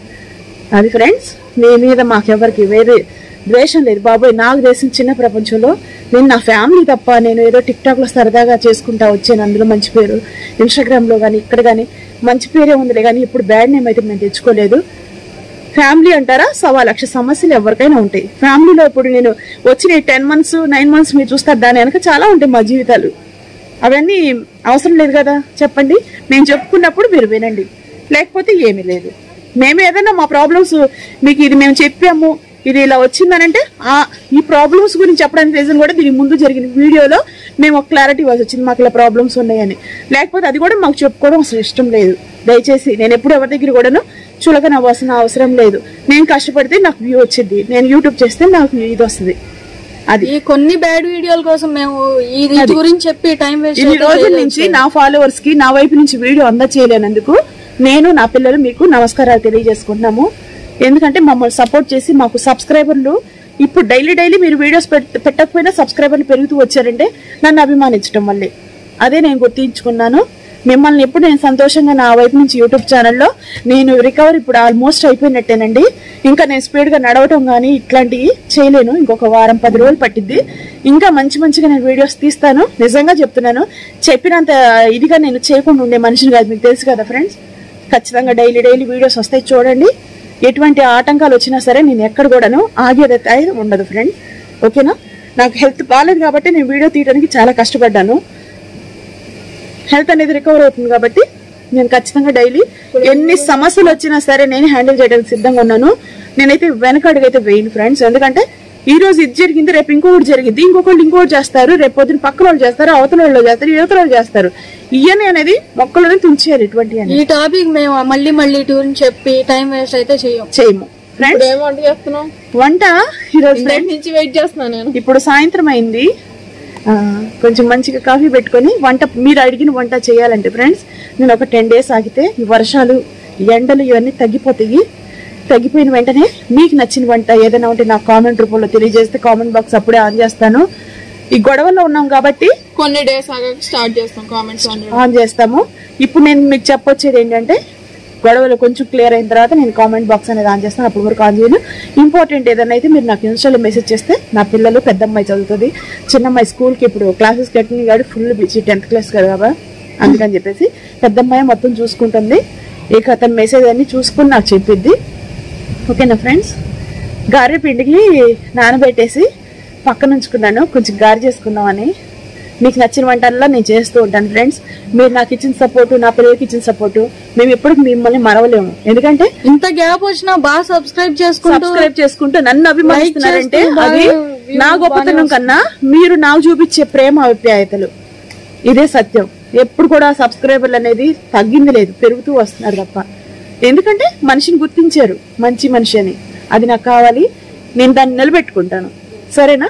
అది ఫ్రెండ్స్ మీ మీద మాకెవరికి వేరే ద్వేషం లేదు బాబోయ్ నాకు దేశం చిన్న ప్రపంచంలో నేను నా ఫ్యామిలీ తప్ప నేను ఏదో టిక్ టాక్ లో సరదాగా చేసుకుంటా వచ్చాను అందులో మంచి పేరు ఇన్స్టాగ్రామ్ లో కానీ ఇక్కడ కానీ మంచి పేరే ఉందిలే కానీ ఇప్పుడు బ్యాడ్ నేమ్ అయితే నేను తెచ్చుకోలేదు ఫ్యామిలీ అంటారా సవా లక్ష సమస్యలు ఎవరికైనా ఉంటాయి ఫ్యామిలీలో ఇప్పుడు నేను వచ్చిన టెన్ మంత్స్ నైన్ మంత్స్ మీరు చూస్తారు దాని వెనక చాలా ఉంటాయి మా జీవితాలు అవన్నీ అవసరం లేదు కదా చెప్పండి మేము చెప్పుకున్నప్పుడు మీరు వినండి లేకపోతే ఏమీ లేదు మేము ఏదైనా మా ప్రాబ్లమ్స్ మీకు ఇది మేము చెప్పాము ఇది ఇలా వచ్చిందనంటే ఆ ఈ ప్రాబ్లమ్స్ గురించి చెప్పడానికి రీజన్ కూడా దీనికి ముందు జరిగిన వీడియోలో మేము ఒక క్లారిటీ ఇవ్వాల్సి వచ్చింది మాకు ఇలా ప్రాబ్లమ్స్ ఉన్నాయని లేకపోతే అది కూడా మాకు చెప్పుకోవడం అసలు ఇష్టం లేదు దయచేసి నేను ఎప్పుడు ఎవరి దగ్గర కూడాను చులకన అవ్వాల్సిన అవసరం లేదు నేను కష్టపడితే నాకు వ్యూ వచ్చింది నేను యూట్యూబ్ చేస్తే నాకు ఇది వస్తుంది అది ఈ కొన్ని బ్యాడ్ వీడియోల కోసం మేము ఈ వీటి గురించి చెప్పి టైం వేస్ట్ ఇన్ని రోజుల నుంచి నా ఫాలోవర్స్ కి నా వైపు నుంచి వీడియో అందచేయలేనందుకు నేను నా పిల్లలు మీకు నమస్కారాలు తెలియజేసుకుంటున్నాము ఎందుకంటే మమ్మల్ని సపోర్ట్ చేసి మాకు సబ్స్క్రైబర్లు ఇప్పుడు డైలీ డైలీ మీరు వీడియోస్ పెట్- పెట్టకపోయినా సబ్స్క్రైబర్లు పెరుగుతూ వచ్చారంటే నన్ను అభిమానించడం వల్లే అదే నేను గుర్తించుకున్నాను మిమ్మల్ని ఎప్పుడు నేను సంతోషంగా నా వైపు నుంచి యూట్యూబ్ ఛానల్లో నేను రికవర్ ఇప్పుడు ఆల్మోస్ట్ అయిపోయినట్టేనండి ఇంకా నేను స్పీడ్ గా నడవటం కానీ ఇట్లాంటివి చేయలేను ఇంకొక వారం పది రోజులు పట్టిద్ది ఇంకా మంచి మంచిగా నేను వీడియోస్ తీస్తాను నిజంగా చెప్తున్నాను చెప్పినంత ఇదిగా నేను చేయకుండా ఉండే మనిషిని కాదు మీకు తెలుసు కదా ఫ్రెండ్స్ ఖచ్చితంగా డైలీ డైలీ వీడియోస్ వస్తాయి చూడండి ఎటువంటి ఆటంకాలు వచ్చినా సరే నేను ఎక్కడ కూడాను ఆగేదైతే అయితే ఉండదు ఫ్రెండ్స్ ఓకేనా నాకు హెల్త్ బాగాలేదు కాబట్టి నేను వీడియో తీయడానికి చాలా కష్టపడ్డాను హెల్త్ అనేది రికవర్ అవుతుంది కాబట్టి నేను ఖచ్చితంగా డైలీ ఎన్ని సమస్యలు వచ్చినా సరే నేను హ్యాండిల్ చేయడానికి సిద్ధంగా ఉన్నాను నేనైతే వెనకడుగైతే వేయను ఫ్రెండ్స్ ఎందుకంటే ఈ రోజు ఇది జరిగింది రేపు ఇంకొకటి జరిగింది ఇంకొకళ్ళు ఇంకొకటి చేస్తారు రేపు పొద్దున పక్కన వాళ్ళు చేస్తారు అవతల వాళ్ళు చేస్తారు యువతల వాళ్ళు చేస్తారు ఇయని అనేది మొక్కలను తుంచేయాలి ఇటువంటి అని ఈ టాపిక్ మేము మళ్ళీ మళ్ళీ టూర్ చెప్పి టైం వేస్ట్ అయితే చెయ్యం చేయము ఫ్రెండ్స్ ఏం వంట చేస్తున్నావు వంట ఈరోజు ఇంటి నుంచి వెయిట్ చేస్తున్నా నేను ఇప్పుడు సాయంత్రం అయింది ఆ, కొంచెం మంచిగా కాఫీ పెట్టుకొని వంట మీరు అడిగిన వంట చేయాలంటే ఫ్రెండ్స్ నేను ఒక టెన్ డేస్ ఆగితే ఈ వర్షాలు ఈ ఎండలు ఇవన్నీ తగ్గిపోతాయి తగ్గిపోయిన వెంటనే మీకు నచ్చిన వంట ఏదైనా ఉంటే నాకు కామెంట్ రూపంలో తెలియజేస్తే కామెంట్ బాక్స్ అప్పుడే ఆన్ చేస్తాను ఈ గొడవల్లో ఉన్నాం కాబట్టి కొన్ని డేస్ ఆగా స్టార్ట్ చేస్తాం కామెంట్స్ ఆన్ చేస్తాము ఇప్పుడు నేను మీకు చెప్పొచ్చేది ఏంటంటే గొడవలు కొంచెం క్లియర్ అయిన తర్వాత నేను కామెంట్ బాక్స్ అనేది ఆన్ చేస్తాను అప్పుడు వరకు ఆన్ చేయను ఇంపార్టెంట్ ఏదైనా అయితే మీరు నాకు ఇన్స్టాలో మెసేజ్ చేస్తే నా పిల్లలు పెద్ద అమ్మాయి చదువుతుంది చిన్న అమ్మాయి స్కూల్కి ఇప్పుడు క్లాసెస్ కట్టిన కాదు ఫుల్ బిజీ టెన్త్ క్లాస్ కదా కాబా అందుకని చెప్పేసి పెద్ద అమ్మాయి మొత్తం చూసుకుంటుంది ఇక అతని మెసేజ్ అన్ని చూసుకుని నాకు చెప్పిద్ది ఓకేనా ఫ్రెండ్స్ గారె పిండికి నానబెట్టేసి పక్కన ఉంచుకున్నాను కొంచెం గారి చేసుకుందామని మీకు నచ్చిన వంటల్లో నేను చేస్తూ ఉంటాను ఫ్రెండ్స్ మీరు నాకు ఇచ్చిన సపోర్టు నా పిల్లలకి ఇచ్చిన సపోర్టు మేము ఎప్పుడు మిమ్మల్ని మరవలేము ఎందుకంటే ఇంత గ్యాప్ వచ్చినా బాగా సబ్స్క్రైబ్ చేసుకుంటూ సబ్స్క్రైబ్ చేసుకుంటూ నన్ను అభిమానిస్తున్నారంటే చేస్తూ అది బాగా నా గొప్పతనం కన్నా మీరు నాకు చూపించే ప్రేమ అభిప్రాయతలు ఇదే సత్యం ఎప్పుడు కూడా సబ్స్క్రైబర్లు అనేది తగ్గింది లేదు పెరుగుతూ వస్తున్నారు తప్ప ఎందుకంటే మనిషిని గుర్తించారు మంచి మనిషి అని అది నాకు కావాలి నేను దాన్ని నిలబెట్టుకుంటాను సరేనా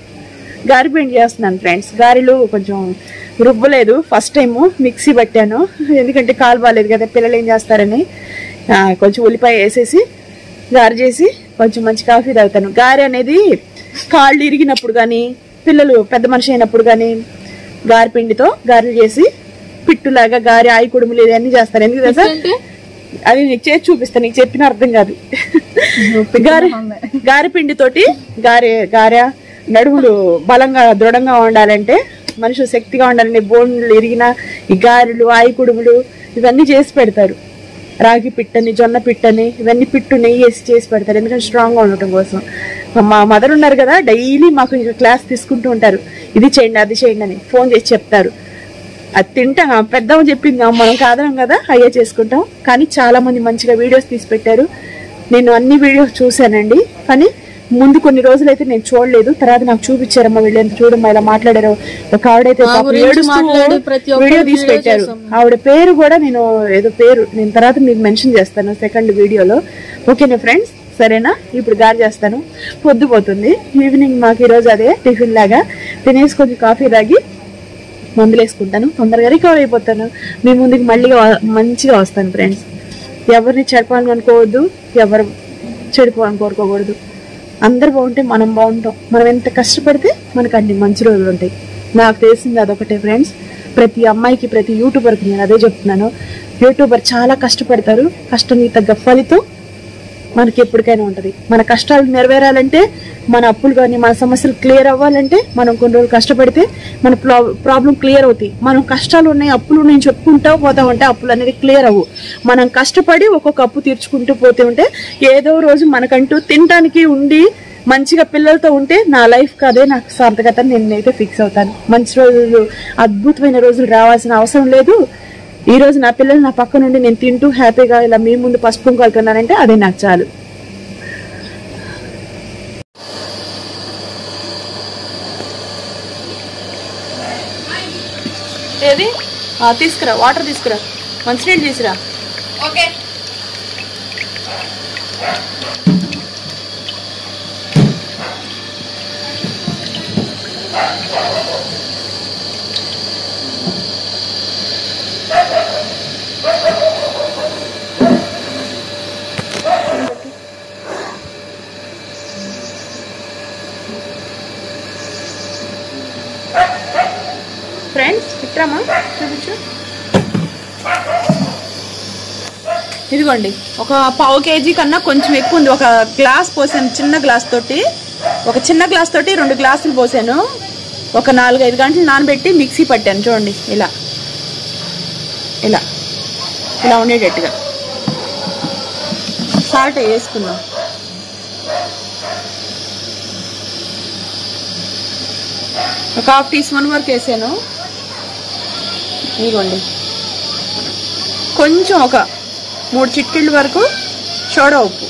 గారి పిండి చేస్తున్నాను ఫ్రెండ్స్ గారెలు కొంచెం రుబ్బలేదు ఫస్ట్ టైము మిక్సీ పట్టాను ఎందుకంటే కాలు బాగాలేదు కదా పిల్లలు ఏం చేస్తారని ఆ, కొంచెం ఉల్లిపాయ వేసేసి గారె చేసి కొంచెం మంచి కాఫీ తాగుతాను గారె అనేది కాళ్ళు ఇరిగినప్పుడు కానీ పిల్లలు పెద్ద మనిషి అయినప్పుడు కానీ గారె పిండితో గారెలు చేసి పిట్టులాగా గారె ఆయి కుడుములు ఇవన్నీ చేస్తారు ఎందుకు తెలుసా అది నీకు చేసి చూపిస్తాను నీకు చెప్పిన అర్థం కాదు గారె గారె పిండి తోటి గారె గారె నడుములు బలంగా దృఢంగా ఉండాలంటే మనుషులు శక్తిగా ఉండాలంటే బోన్లు ఇరిగిన ఈ గారెలు ఆయి కుడుములు ఇవన్నీ చేసి పెడతారు రాగి పిట్టని జొన్న పిట్టని ఇవన్నీ పిట్టు నెయ్యి వేసి చేసి పెడతారు ఎందుకంటే స్ట్రాంగ్ గా ఉండటం కోసం మా మదర్ ఉన్నారు కదా డైలీ మాకు ఇంకా క్లాస్ తీసుకుంటూ ఉంటారు ఇది చేయండి అది చేయండి అని ఫోన్ చేసి చెప్తారు అది తింటాం ఆ పెద్దమ్మ చెప్పింది ఆ మనం కాదనం కదా అయ్యే చేసుకుంటాం కానీ చాలా మంది మంచిగా వీడియోస్ తీసి పెట్టారు నేను అన్ని వీడియోస్ చూశానండి కానీ ముందు కొన్ని రోజులైతే నేను చూడలేదు తర్వాత నాకు చూపించారమ్మా వీళ్ళు ఎంత చూడమ్మా ఇలా మాట్లాడారు ఒక ఆవిడైతే పాపం గురించి ఏడుస్తూ మాట్లాడి ప్రతి ఒక్కరు వీడియో తీసి video పెట్టారు చేసాం. ఆవిడ పేరు కూడా నేను ఏదో పేరు నేను తర్వాత మీకు మెన్షన్ చేస్తాను సెకండ్ వీడియోలో ఓకేనా ఫ్రెండ్స్ సరేనా ఇప్పుడు గారి చేస్తాను పొద్దుపోతుంది ఈవినింగ్ మాకు ఈరోజు అదే టిఫిన్ లాగా తినేసి కొంచెం కాఫీ తాగి మందులు వేసుకుంటాను తొందరగా రికవర్ అయిపోతాను మీ ముందుకు మళ్ళీ వా- మంచిగా వస్తాను ఫ్రెండ్స్ ఎవరిని చెడపాలని అనుకోవద్దు ఎవరు చెడిపోవాలని కోరుకోకూడదు అందరు బాగుంటే మనం బాగుంటాం మనం ఎంత కష్టపడితే మనకు అన్ని మంచి రోజులు ఉంటాయి నాకు తెలిసింది అదొకటే ఫ్రెండ్స్ ప్రతి అమ్మాయికి ప్రతి యూట్యూబర్కి నేను అదే చెప్తున్నాను యూట్యూబర్ చాలా కష్టపడతారు కష్టానికి తగ్గ ఫలితం మనకి ఎప్పటికైనా ఉంటుంది మన కష్టాలు నెరవేరాలంటే మన అప్పులు కానీ మన సమస్యలు క్లియర్ అవ్వాలంటే మనం కొన్ని రోజులు కష్టపడితే మన ప్రాబ్లం క్లియర్ అవుతాయి మనం కష్టాలు ఉన్నాయి అప్పులు ఉన్నాయి చెప్పుకుంటా పోతా ఉంటే అప్పులు అనేది క్లియర్ అవ్వు మనం కష్టపడి ఒక్కొక్క అప్పు తీర్చుకుంటూ పోతే ఉంటే ఏదో రోజు మనకంటూ తినడానికి ఉండి మంచిగా పిల్లలతో ఉంటే నా లైఫ్ అదే నాకు సార్థకత అని నేనైతే ఫిక్స్ అవుతాను మంచి రోజులు అద్భుతమైన రోజులు రావాల్సిన అవసరం లేదు ఈ రోజు నా పిల్లలు నా పక్క నుండి నేను తింటూ హ్యాపీగా ఇలా మీ ముందు పసుపు కుంకాలుతున్నానంటే అదే నాకు చాలు ఏది ఆ, తీసుకురా వాటర్ తీసుకురా మంచినీళ్ళు తీసుకురా ఓకే ఫ్రెండ్స్ ఇట్రామా చూపించు ఇదిగోండి ఒక పావు కేజీ కన్నా కొంచెం ఎక్కువ ఉంది ఒక గ్లాస్ పోసాను చిన్న గ్లాస్ తోటి ఒక చిన్న గ్లాస్ తోటి రెండు గ్లాసులు పోసాను ఒక నాలుగైదు గంటలు నానబెట్టి మిక్సీ పట్టాను చూడండి ఇలా ఇలా ఇలా ఉండేటట్టుగా సాల్ట్ వేసుకుందాం ఒక హాఫ్ టీ స్పూన్ వరకు వేసాను ఇదిగోండి కొంచెం ఒక మూడు చిట్కిళ్ళ వరకు సోడా ఉప్పు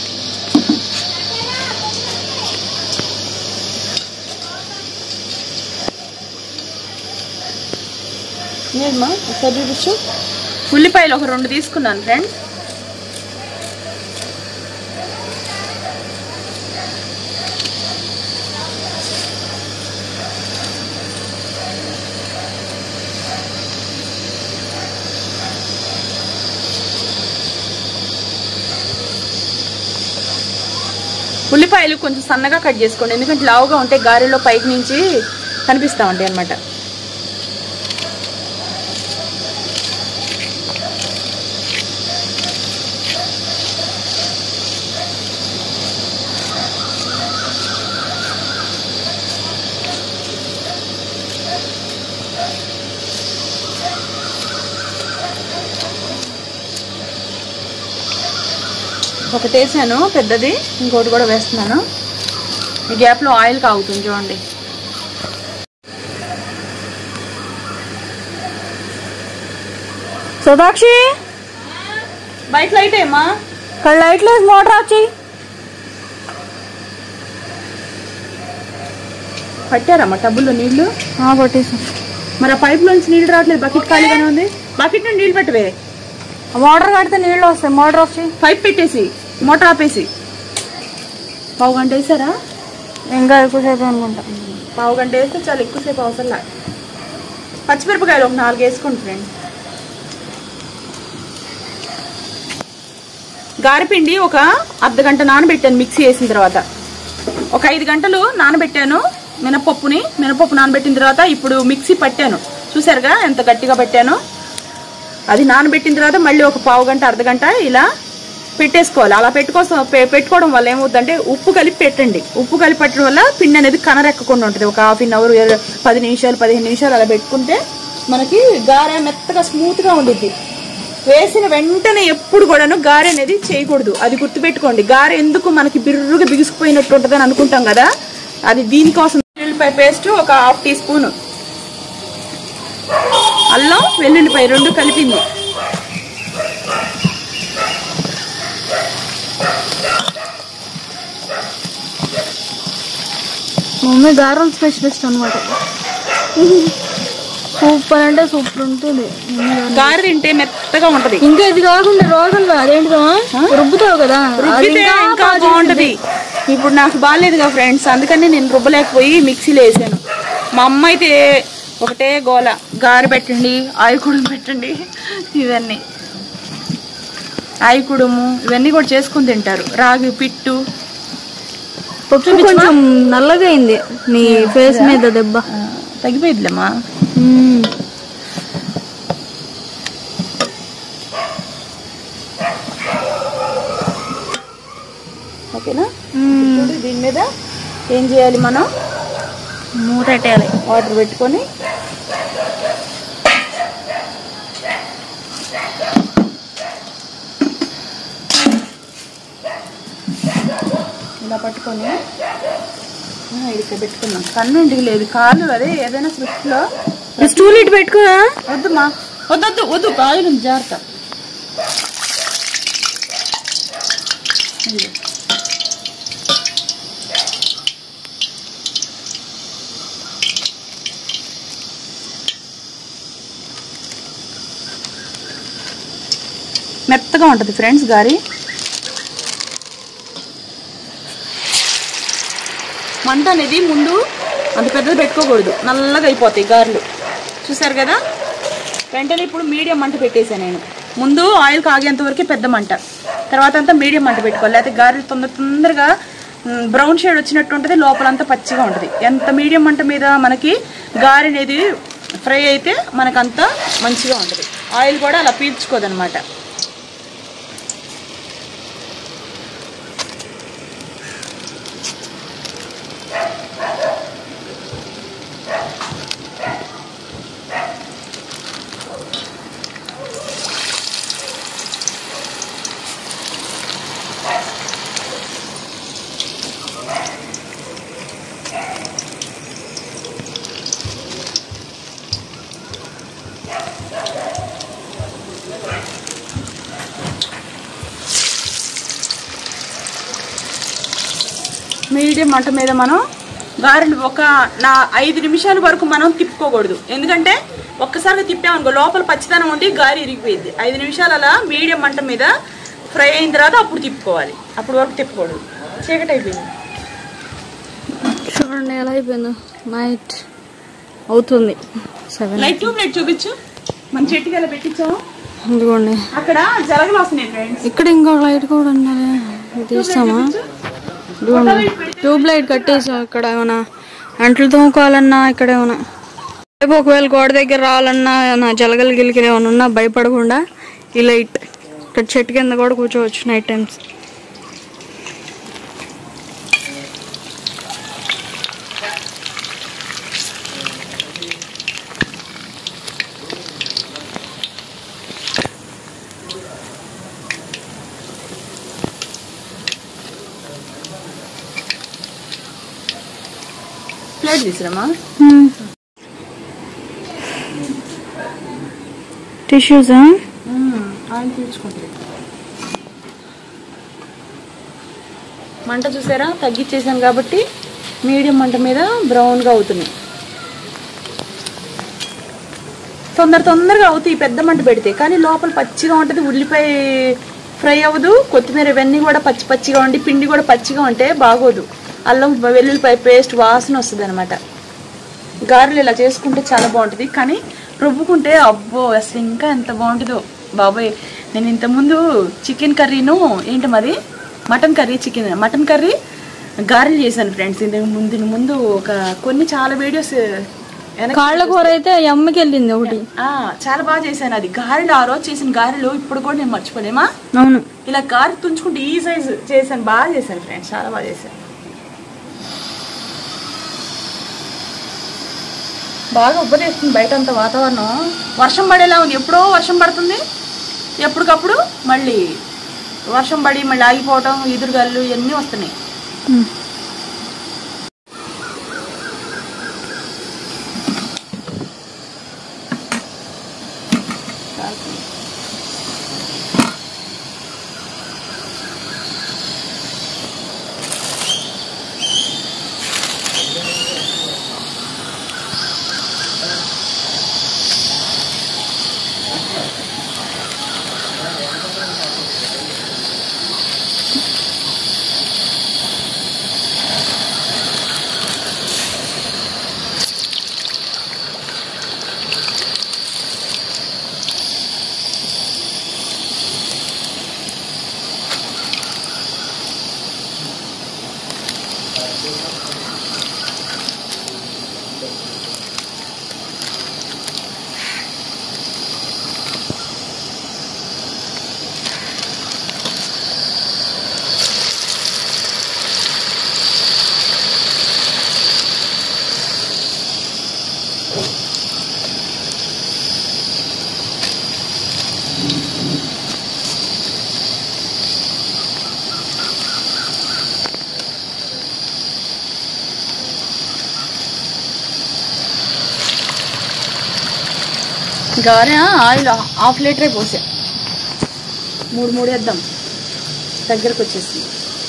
ఏమ్మా ఒకసారి చూపించు ఉల్లిపాయలు ఒక రెండు తీసుకున్నాను ఫ్రెండ్స్ ఉల్లిపాయలు కొంచెం సన్నగా కట్ చేసుకోండి ఎందుకంటే లావుగా ఉంటే గారెలో పైకి నుంచి కనిపిస్తూ ఉంటాయి అనమాట ఒకటి వేసాను పెద్దది ఇంకోటి కూడా వేస్తున్నాను ఈ గ్యాప్లో ఆయిల్ కాగుతుంది చూడండి సుధాక్షి బయట లైట్ ఏమా ఇక్కడ లైట్లు వేసి మోటార్ ఆఫ్ చెయ్యి పట్టారమ్మా టబ్బుల్లో నీళ్లు కొట్టేసాం మరి ఆ పైప్ లోంచి నీళ్లు రావట్లేదు బకెట్ ఖాళీగానే ఉంది బకెట్ నుండి నీళ్లు పెట్టవే మోటార్ కడితే నీళ్ళు వస్తాయి మోటార్ ఆఫ్ చెయ్యి పైప్ పెట్టేసి మోటార్ ఆపేసి పావు గంట వేసారా ఇంకా ఎక్కువసేపు అనుకుంటా పావు గంట వేస్తే చాలా ఎక్కువసేపు అవసరం లే పచ్చిమిరపకాయలు ఒక నాలుగు వేసుకోండి ఫ్రెండ్ గారెపిండి ఒక అర్ధ గంట నానబెట్టాను మిక్సీ వేసిన తర్వాత ఒక ఐదు గంటలు నానబెట్టాను మినపప్పుని మినపప్పు నానబెట్టిన తర్వాత ఇప్పుడు మిక్సీ పట్టాను చూసారుగా ఎంత గట్టిగా పెట్టాను అది నానబెట్టిన తర్వాత మళ్ళీ ఒక పావు గంట అర్ధ గంట ఇలా పెట్టేసుకోవాలి అలా పెట్టుకోసం పె- పెట్టుకోవడం వల్ల ఏమవుతుందంటే ఉప్పు కలిపి పెట్టండి ఉప్పు కలిపి పెట్టడం వల్ల పిండి అనేది కనరెక్కకుండా ఉంటుంది ఒక హాఫ్ అన్ అవర్ పది నిమిషాలు పదిహేను నిమిషాలు అలా పెట్టుకుంటే మనకి గారె మెత్తగా స్మూత్ గా ఉండిద్ది వేసిన వెంటనే ఎప్పుడు కూడాను గారె అనేది చేయకూడదు అది గుర్తుపెట్టుకోండి గారె ఎందుకు మనకి బిర్రుగా బిగుసుకుపోయినట్టు ఉంటుందని అనుకుంటాం కదా అది దీనికోసం వెల్లుల్లిపాయ పేస్ట్ ఒక హాఫ్ టీ స్పూన్ అల్లం వెల్లుల్లిపాయ రెండు కలిపింది మమ్మీ గారెల స్పెషలిస్ట్ అనమాట సూపర్ అంటే సూపర్ ఉంటుంది గారె తింటే మెత్తగా ఉంటది ఇంకా ఇది కాకుండా రోజుల్లో అదేంటిదో రుబ్బుతావు కదా అది రుబ్బితే ఇంకా ఇంకా బాగా బాగుంటది ఇప్పుడు నాకు బాగాలేదుగా ఫ్రెండ్స్ అందుకని నేను రుబ్బలేకపోయి మిక్సీలో వేసాను మా అమ్మ అయితే ఒకటే గోల గారె పెట్టండి ఆయుకుడుము పెట్టండి ఇవన్నీ ఆయుకుడుము ఇవన్నీ కూడా చేసుకుని తింటారు రాగి పిట్టు పప్పు కొంచెం నల్లగా అయింది నీ ఫేస్ మీద దెబ్బ ఆ, తగ్గిపోయిద్దిలేమ్మా మ్మ్. ఓకేనా మ్మ్. ఇప్పుడు దీని మీద ఏం చేయాలి మనం మూత పెట్టేయాలి వాటర్ పెట్టుకొని ఇలా పట్టుకొని ఆ, ఇక్కడ పెట్టుకున్నాం కన్ను ఇంటికి లేదు కాళ్ళు అదే ఏదైనా సృష్టిలో స్టూల్ ఇటు పెట్టుకున్నా వద్దుమా వద్దొద్దు వద్దు కాళ్ళు ఉంది జాగ్రత్త ఇదిగో. మెత్తగా ఉంటుంది ఫ్రెండ్స్ గారి మంట అనేది ముందు అంత పెద్దది పెట్టుకోకూడదు నల్లగా అయిపోతాయి గారెలు చూసారు కదా వెంటనే ఇప్పుడు మీడియం మంట పెట్టేసాను నేను ముందు ఆయిల్ కాగేంత వరకే పెద్ద మంట తర్వాత అంతా మీడియం మంట పెట్టుకోవాలి లేకపోతే గారెలు తొందర తొందరగా బ్రౌన్ షేడ్ వచ్చినట్టు ఉంటుంది లోపలంతా పచ్చిగా ఉంటుంది ఎంత మీడియం మంట మీద మనకి గారె అనేది ఫ్రై అయితే మనకంతా మంచిగా ఉంటుంది ఆయిల్ కూడా అలా పీల్చుకోదనమాట మీడియం మంట మీద మనం గారెలు ఒక నా ఐదు నిమిషాల వరకు మనం తిప్పుకోకూడదు ఎందుకంటే ఒక్కసారిగా తిప్పామనుకో లోపల పచ్చిదనం ఉండి గారి ఇరిగిపోయింది ఐదు నిమిషాలు అలా మీడియం మంట మీద ఫ్రై అయిన తర్వాత అప్పుడు తిప్పుకోవాలి అప్పుడు వరకు తిప్పకూడదు చీకటి అయిపోయింది చూడండి ఎలా అయిపోయిందో నైట్ అవుతుంది సెవెన్ లైట్ ట్యూబ్ లైట్ చూపించు మన చెట్టుకి ఎలా పెట్టించాము ఇదిగోండి అక్కడ జరగలు వస్తున్నాయి ఫ్రెండ్స్ ఇక్కడ ఇంకో లైట్ కూడా ఉండాలి ఇది తీస్తామా ఇదిగోండి ట్యూబ్ లైట్ కట్టేసాం ఇక్కడ ఏమైనా అంట్లు తోముకోవాలన్నా ఇక్కడ ఏమైనా రేపు ఒకవేళ గోడ దగ్గర రావాలన్నా నా జలగలు గిలికలు ఏమైనా ఉన్నా భయపడకుండా ఈ లైట్ ఇక్కడ చెట్టు కింద కూడా కూర్చోవచ్చు నైట్ టైమ్స్ ప్లేట్ తీసుకురామా టిష్యూసా ఆయిల్ పీల్చుకుంటుంది మంట చూసారా తగ్గించేసాను కాబట్టి మీడియం మంట మీద బ్రౌన్గా అవుతున్నాయి తొందర తొందరగా అవుతాయి పెద్ద మంట పెడితే కానీ లోపల పచ్చిగా ఉంటుంది ఉల్లిపాయ ఫ్రై అవ్వదు కొత్తిమీర ఇవన్నీ కూడా పచ్చి పచ్చిగా ఉండి పిండి కూడా పచ్చిగా ఉంటే బాగోదు అల్లం వెల్లుల్లిపాయ పేస్ట్ వాసన వస్తుంది అనమాట గారెలు ఇలా చేసుకుంటే చాలా బాగుంటుంది కానీ రుబ్బుకుంటే అబ్బో అసలు ఇంకా ఎంత బాగుంటుందో బాబాయ్ నేను ఇంతకుముందు చికెన్ కర్రీను ఏంటి మరి mutton curry chicken mutton curry గారెలు చేశాను ఫ్రెండ్స్ ఇంతకు ముందు దీని ముందు ఒక కొన్ని చాలా వీడియోస్ కాళ్ళ కూర అయితే అమ్మకి వెళ్ళింది ఒకటి చాలా బాగా చేశాను అది గారెలు ఆ రోజు చేసిన గారెలు ఇప్పుడు కూడా నేను మర్చిపోలేమా అవును ఇలా గారె తుంచుకుంటే ఈ సైజ్ చేశాను బాగా చేశాను ఫ్రెండ్స్ చాలా బాగా చేశాను బాగా ఉబ్బదేస్తుంది బయట అంత వాతావరణం వర్షం పడేలా ఉంది ఎప్పుడో వర్షం పడుతుంది ఎప్పటికప్పుడు మళ్ళీ వర్షం పడి మళ్ళీ ఆగిపోవటం ఎదురుగాళ్ళు ఇవన్నీ వస్తున్నాయి ఉమ్. గారె ఆయిల్ హాఫ్ లీటరే పోసా మూడు మూడు వేద్దాం దగ్గరకు వచ్చేసి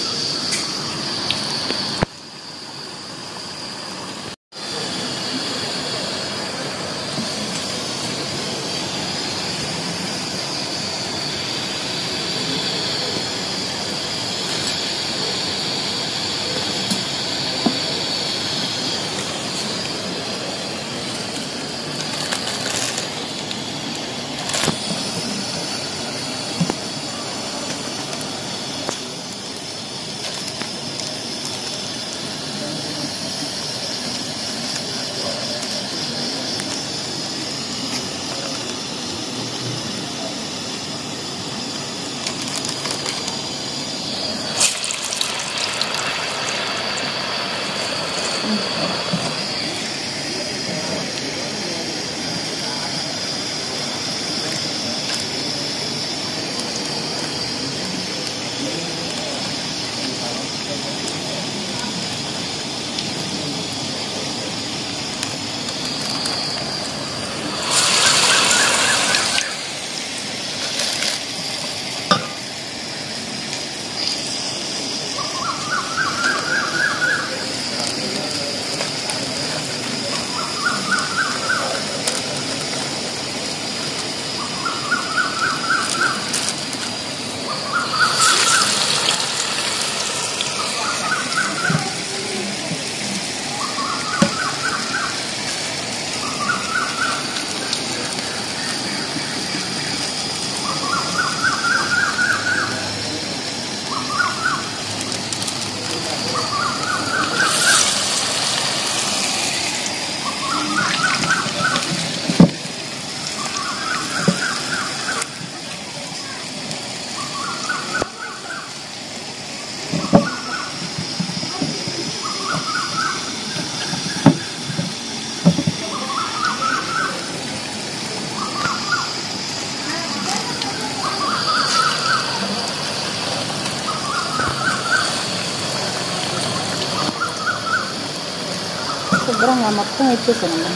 శుభ్రంగా మొత్తం ఇచ్చేసానండి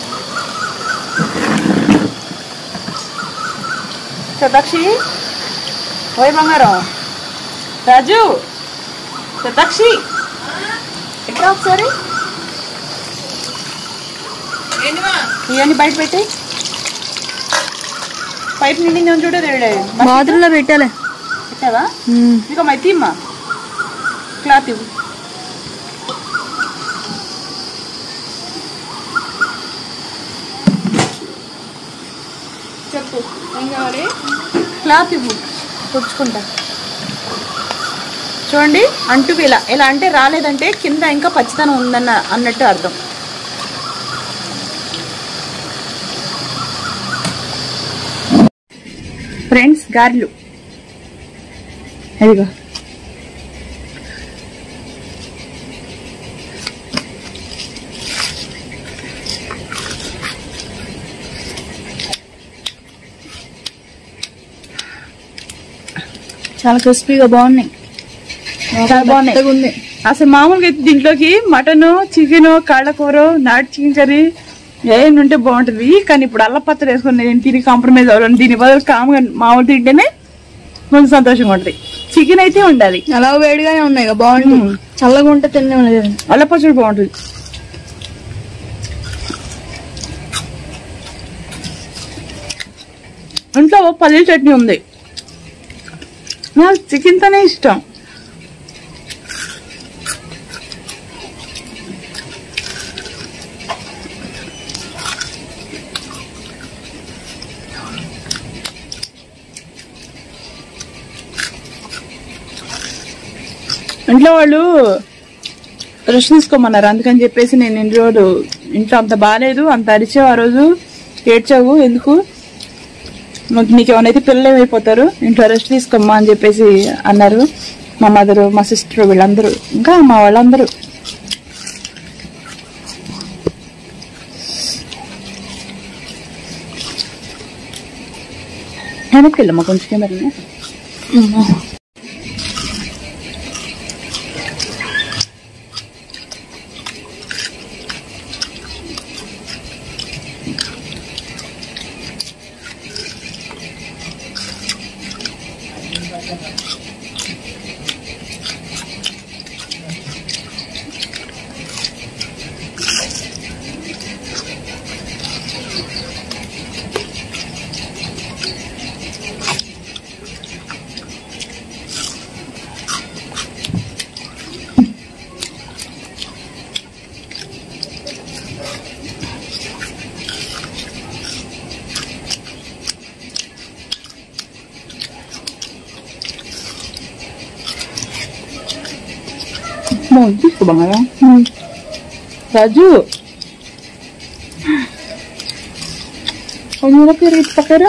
శతాక్షి ఓయ్ బంగారం రాజు శతాక్షి ఎట్లా ఒకసారి ఇవన్నీ బయట పెట్టి పైప్ నిండింది చూడ బాత్రూంలో పెట్టాలి పెట్టావా ఉమ్. ఇక మైతి అమ్మా క్లాత్ ఇవ్వు చెప్పు ఏం కావాలి క్లాత్ ఇవ్వు తుడుచుకుంటా చూడండి అంటూ ఇలా ఇలా అంటే రాలేదంటే కింద ఇంకా పచ్చితనం ఉందన్న అన్నట్టు అర్థం ఫ్రెండ్స్ గారెలు అదిగో చాలా క్రిస్పీగా బాగున్నాయి చాలా బాగున్నాయి మెత్తగా ఉంది అసలు మామూలుగా అయితే దీంట్లోకి మటన్ చికెన్ కాళ్ళకూర నాటు చికెన్ కర్రీ ఏం ఉంటే బాగుంటుంది కానీ ఇప్పుడు అల్లపత్ర వేసుకుని నేను తిని కాంప్రమైజ్ అవ్వను దీని బదులు కాముగా మామూలు తింటేనే కొంచెం సంతోషంగా ఉంటుంది చికెన్ అయితే ఉండాలి అలా వేడిగానే ఉన్నాయి కదా బాగుంటుంది మ్మ్. చల్లగా ఉంటే తినే ఉన్నది అల్లపచ్చడి బాగుంటుంది ఇంట్లో పల్లీల చట్నీ ఉంది నాకు చికెన్తోనే ఇష్టం ఇంట్లో వాళ్ళు రెస్ట్ తీసుకోమన్నారు అందుకని చెప్పేసి నేను ఇన్ని రోజు ఇంట్లో అంత బాగాలేదు అంత అరిచావు ఆ రోజు ఏడ్చావు ఎందుకు నాకు నీకు ఏమైనా పిల్లలు ఏమైపోతారు ఇంట్లో రెస్ట్ తీసుకోమ్మా అని చెప్పేసి అన్నారు మా మదర్ మా సిస్టర్ వీళ్ళందరూ ఇంకా మా వాళ్ళందరూ వెనక్కి వెళ్ళమ్మా కొంచెం కెమెరా Mau తీసుకో బంగారం రాజు కొంచెం పేరు పక్కరా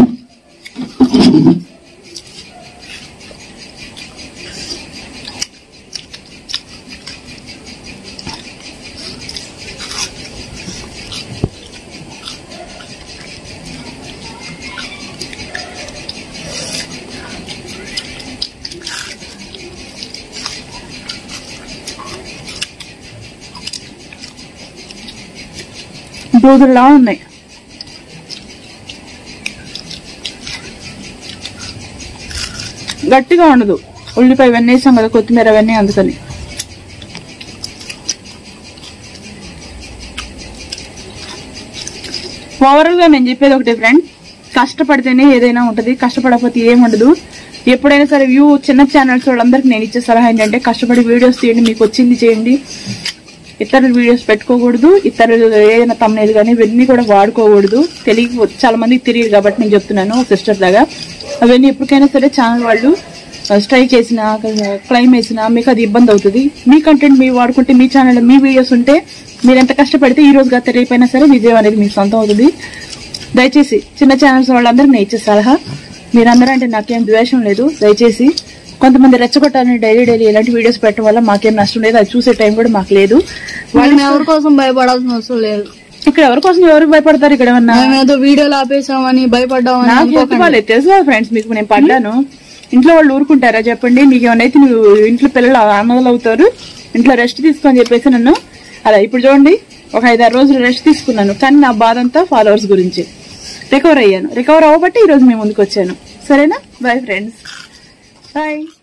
దూదుల్లా ఉన్నాయి గట్టిగా ఉండదు ఉల్లిపాయ ఇవన్నీ వేసాం కదా కొత్తిమీర అవన్నీ అందుకని ఓవరాల్ గా నేను చెప్పేది ఒకటి ఫ్రెండ్ కష్టపడితేనే ఏదైనా ఉంటది కష్టపడకపోతే ఏం ఉండదు ఎప్పుడైనా సరే వ్యూ చిన్న ఛానల్స్ వాళ్ళందరికి నేను ఇచ్చే సలహా ఏంటంటే కష్టపడి వీడియోస్ తీయండి మీకు వచ్చింది చేయండి ఇతరుల వీడియోస్ పెట్టుకోకూడదు ఇతరులు ఏదైనా తమ్మనేది కానీ ఇవన్నీ కూడా వాడుకోకూడదు తెలియ చాలా మందికి తెలియదు కాబట్టి నేను చెప్తున్నాను సిస్టర్ లాగా అవన్నీ ఎప్పటికైనా సరే ఛానల్ వాళ్ళు స్ట్రైక్ వేసినా క్లైమ్ వేసినా మీకు అది ఇబ్బంది అవుతుంది మీ కంటెంట్ మీరు వాడుకుంటే మీ ఛానల్ మీ వీడియోస్ ఉంటే మీరు ఎంత కష్టపడితే ఈ రోజు కాదు రేపైనా సరే విజయం అనేది మీకు సొంతం అవుతుంది దయచేసి చిన్న ఛానల్స్ వాళ్ళందరికీ నేను ఇచ్చే సలహా మీరందరూ అంటే నాకేం ద్వేషం లేదు దయచేసి కొంతమంది రెచ్చగొట్టాలని డైలీ డైలీ ఇలాంటి వీడియోస్ పెట్టడం వల్ల మాకేం నష్టం లేదు అది చూసే టైం కూడా మాకు లేదు మేము ఎవరి కోసం భయపడాల్సిన అవసరం లేదు ఇక్కడ ఎవరి కోసం ఎవరు భయపడతారు ఇక్కడ ఏమన్నా మేము ఏదో వీడియోలు ఆపేసామని భయపడ్డామని నాకు అనుకోకండి. హెల్త్ బాగాలేదు తెలుసు కదా ఫ్రెండ్స్ మీకు నేను పడ్డాను ఇంట్లో వాళ్ళు ఊరుకుంటారా చెప్పండి మీకు ఏమైనా నువ్వు ఇంట్లో పిల్లలు ఆనందాలు అవుతారు ఇంట్లో రెస్ట్ తీసుకొని చెప్పేసి నన్ను అలా ఇప్పుడు చూడండి ఒక ఐదారు రోజులు రెస్ట్ తీసుకున్నాను కానీ నా బాధ అంతా ఫాలోవర్స్ గురించి రికవర్ అయ్యాను రికవర్ అవ్వబట్టి ఈ రోజు మీ ముందుకు వచ్చాను సరేనా బాయ్ ఫ్రెండ్స్ బాయ్